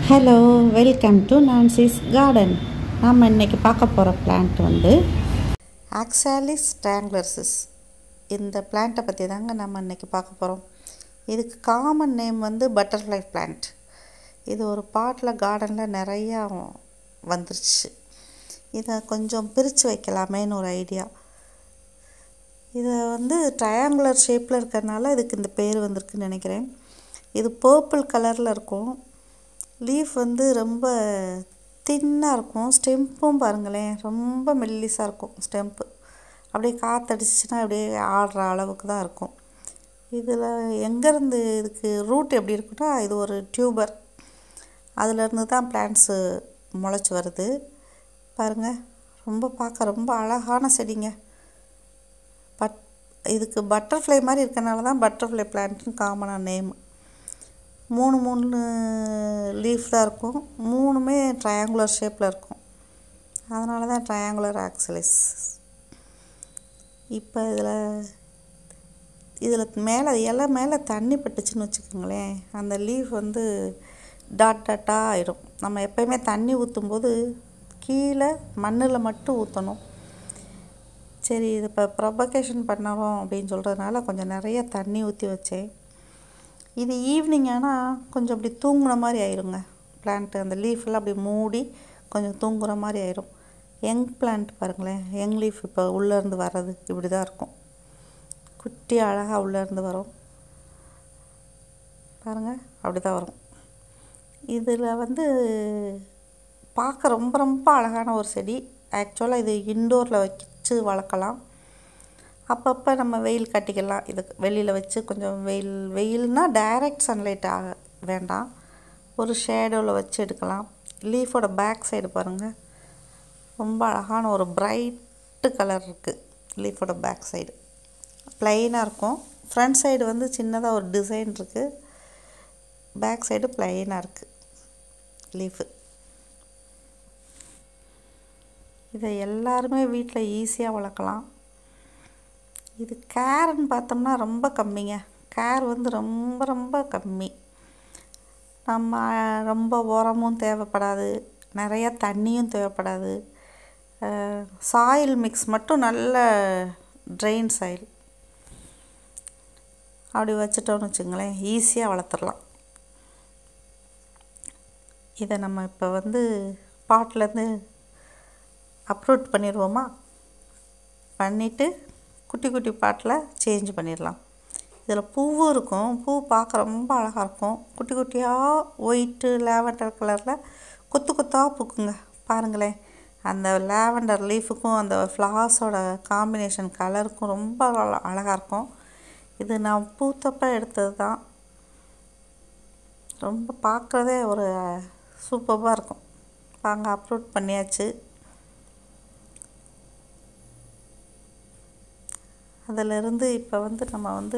hello welcome to Nancy's garden நாம் இன்னைக்கு பார்க்க போகிற பிளான்ட் வந்து ஆக்சாலிஸ் ஸ்ட்ராங்குலர்சிஸ் இந்த பிளான்ட்டை பற்றி தாங்க நம்ம இன்னைக்கு பார்க்க போகிறோம் இதுக்கு காமன் நேம் வந்து பட்டர்ஃப்ளை பிளான்ட் இது ஒரு பாட்டில் கார்டனில் நிறையா வந்துருச்சு இதை கொஞ்சம் பிரித்து வைக்கலாமேன்னு ஒரு ஐடியா இதை வந்து ட்ரையாங்குலர் ஷேப்பில் இருக்கிறதுனால இதுக்கு இந்த பேர் வந்திருக்குன்னு நினைக்கிறேன் இது பர்பிள் கலரில் இருக்கும் லீஃப் வந்து ரொம்ப தின்னாக இருக்கும் ஸ்டெம்பும் பாருங்களேன் ரொம்ப மெல்லிஸாக இருக்கும் ஸ்டெம்ப்பு அப்படியே காற்றடிச்சிச்சின்னா அப்படியே ஆடுற அளவுக்கு தான் இருக்கும் இதில் எங்கேருந்து இதுக்கு ரூட் எப்படி இருக்குன்னா இது ஒரு டியூபர் அதுலேருந்து தான் பிளான்ட்ஸு முளைச்சி வருது பாருங்கள் ரொம்ப பார்க்க ரொம்ப அழகான செடிங்க பட் இதுக்கு பட்டர்ஃப்ளை மாதிரி இருக்கனால தான் பட்டர்ஃப்ளை பிளான்ட்னு காமனாக நேம் மூணு மூணு லீஃப் தான் இருக்கும் மூணுமே ட்ரையாங்குலர் ஷேப்பில் இருக்கும் அதனால தான் ட்ரையாங்குலர் ஆக்சலிஸ் இப்போ இதில் இதில் மேலே இலை மேலே தண்ணி பட்டுச்சுன்னு வச்சுக்கோங்களேன் அந்த லீஃப் வந்து டாட் டாட்டாக ஆயிடும் நம்ம எப்போயுமே தண்ணி ஊற்றும்போது கீழே மண்ணில் மட்டும் ஊற்றணும் சரி இது இப்போ ப்ரொபகேஷன் பண்ணணும் அப்படின்னு சொல்கிறதுனால கொஞ்சம் நிறைய தண்ணி ஊற்றி வச்சேன் இது ஈவினிங் ஆனால் கொஞ்சம் அப்படி தூங்குன மாதிரி ஆயிருங்க பிளான்ட்டு அந்த லீஃபெல்லாம் அப்படி மூடி கொஞ்சம் தூங்குற மாதிரி ஆயிரும் யங் பிளான்ட் பாருங்களேன் யங் லீஃப் இப்போ உள்ளேருந்து வர்றது இப்படி தான் இருக்கும் குட்டி அழகாக உள்ளேருந்து வரும் பாருங்கள் அப்படி தான் வரும் இதில் வந்து பார்க்க ரொம்ப ரொம்ப அழகான ஒரு செடி ஆக்சுவலாக இது இன்டோரில் வச்சு வளர்க்கலாம் அப்பப்போ நம்ம வெயில் கட்டிக்கலாம் இது வெளியில் வச்சு கொஞ்சம் வெயில் வெயில்னால் டைரக்ட் சன்லைட் ஆக வேண்டாம் ஒரு ஷேடோவில் வச்சு எடுக்கலாம் லீஃபோட பேக் சைடு பாருங்கள் ரொம்ப அழகான ஒரு பிரைட்டு கலர் இருக்குது லீஃபோட பேக் சைடு ப்ளைனாக இருக்கும் ஃப்ரண்ட் சைடு வந்து சின்னதாக ஒரு டிசைன் இருக்குது பேக் சைடு ப்ளைனாக இருக்குது லீஃபு இதை எல்லாருமே வீட்டில் ஈஸியாக வளர்க்கலாம் இது கேர்ன்னு பார்த்தோம்னா ரொம்ப கம்மிங்க கேர் வந்து ரொம்ப ரொம்ப கம்மி நம்ம ரொம்ப உரமும் தேவைப்படாது நிறையா தண்ணியும் தேவைப்படாது சாயில் மிக்ஸ் மட்டும் நல்ல ட்ரெயின் சாயில் அப்படி வச்சிட்டோம்னு வச்சுங்களேன் ஈஸியாக வளர்த்துடலாம் இதை நம்ம இப்போ வந்து பாட்டிலேருந்து அப்ரூட் பண்ணிடுவோமா பண்ணிவிட்டு குட்டி குட்டி பாட்டில் சேஞ்ச் பண்ணிடலாம் இதில் பூவும் இருக்கும் பூ பார்க்க ரொம்ப அழகாக இருக்கும் குட்டி குட்டியாக ஒயிட்டு லேவண்டர் கலரில் கொத்து கொத்தாக பூக்குங்க பாருங்களேன் அந்த லேவண்டர் லீஃபுக்கும் அந்த ஃப்ளவர்ஸோட காம்பினேஷன் கலருக்கும் ரொம்ப அழகாக இருக்கும் இது நான் பூத்தப்ப எடுத்தது தான் ரொம்ப பார்க்குறதே ஒரு சூப்பராக இருக்கும் வாங்க அப்லோட் பண்ணியாச்சு அதிலிருந்து இப்போ வந்து நம்ம வந்து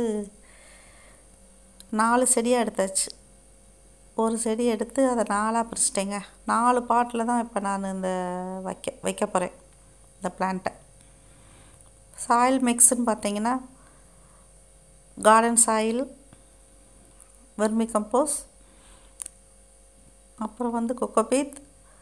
நாலு செடியாக எடுத்தாச்சு ஒரு செடி எடுத்து அதை நாலாக பிரிச்சிட்டேங்க நாலு பாட்டில் தான் இப்போ நான் இந்த வைக்க வைக்க போகிறேன் இந்த பிளான்ட்டை சாயில் மிக்ஸுன்னு பார்த்தீங்கன்னா கார்டன் சாயில் வெர்மி கம்போஸ் அப்புறம் வந்து கொக்கோபீத்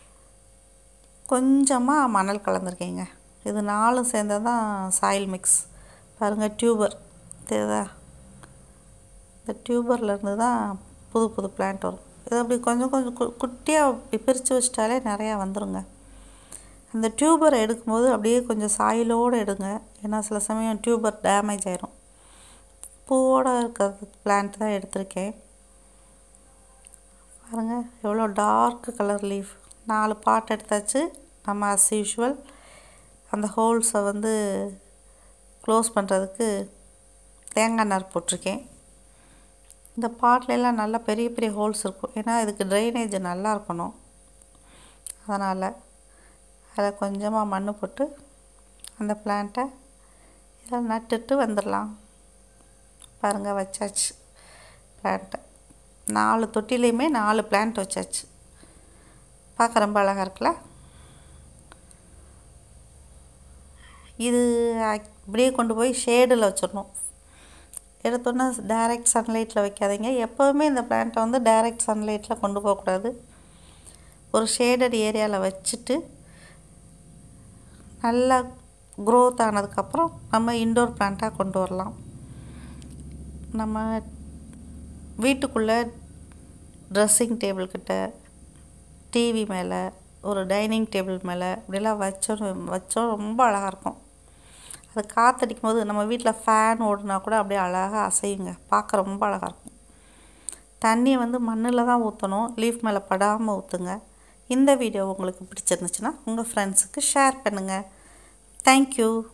கொஞ்சமாக மணல் கலந்துருக்கேங்க இது நாலும் சேர்ந்தது தான் சாயில் மிக்ஸ் பாருங்கள் டியூபர் தெரியுதா இந்த டியூபர்லேருந்து தான் புது புது பிளான்ட் வரும் இது அப்படி கொஞ்சம் கொஞ்சம் கு குட்டியாக பிரித்து வச்சிட்டாலே நிறையா வந்துடுங்க அந்த டியூபரை எடுக்கும்போது அப்படியே கொஞ்சம் சாயிலோடு எடுங்க ஏன்னா சில சமயம் டியூபர் டேமேஜ் ஆயிரும் பூவோடு இருக்கிற பிளான்ட் தான் எடுத்திருக்கேன் பாருங்கள் எவ்வளோ டார்க் கலர் லீஃப் நாலு பாட் எடுத்தாச்சு நம்ம அஸ் யூஷுவல் அந்த ஹோல்ஸை வந்து க்ளோஸ் பண்ணுறதுக்கு தேங்காய் நார் போட்டிருக்கேன் இந்த பாட்டிலெல்லாம் நல்லா பெரிய பெரிய ஹோல்ஸ் இருக்கும் ஏன்னா இதுக்கு ட்ரைனேஜ் நல்லா இருக்கணும் அதனால் அதை கொஞ்சமாக மண் போட்டு அந்த பிளான்ட்டை இதில் நட்டுட்டு வந்துடலாம் பாருங்கள் வச்சாச்சு பிளான்ட்டை நாலு தொட்டிலையுமே நாலு பிளான்ட் வச்சாச்சு பார்க்க ரொம்ப அழகாக இருக்குல்ல இது அப்படியே கொண்டு போய் ஷேடில் வச்சிடணும் எடுத்தோன்னே டைரக்ட் சன்லைட்டில் வைக்காதீங்க எப்போவுமே இந்த பிளான்ட்டை வந்து டைரக்ட் சன்லைட்டில் கொண்டு போகக்கூடாது ஒரு ஷேடட் ஏரியாவில் வச்சுட்டு நல்லா க்ரோத் ஆனதுக்கப்புறம் நம்ம இன்டோர் பிளான்ட்டாக கொண்டு வரலாம் நம்ம வீட்டுக்குள்ளே ட்ரெஸ்ஸிங் டேபிள் கிட்ட டிவி மேலே ஒரு டைனிங் டேபிள் மேலே இப்படிலாம் வச்சோம் வச்சோம் ரொம்ப அழகாக இருக்கும் அது காற்றடிக்கும் போது நம்ம வீட்டில் ஃபேன் ஓடுனா கூட அப்படியே அழகாக அசையுங்க பார்க்க ரொம்ப அழகாக இருக்கும் தண்ணியை வந்து மண்ணில் தான் ஊற்றணும் லீஃப் மேலே படாமல் ஊற்றுங்க இந்த வீடியோ உங்களுக்கு பிடிச்சிருந்துச்சுன்னா உங்கள் ஃப்ரெண்ட்ஸுக்கு ஷேர் பண்ணுங்கள் தேங்க்யூ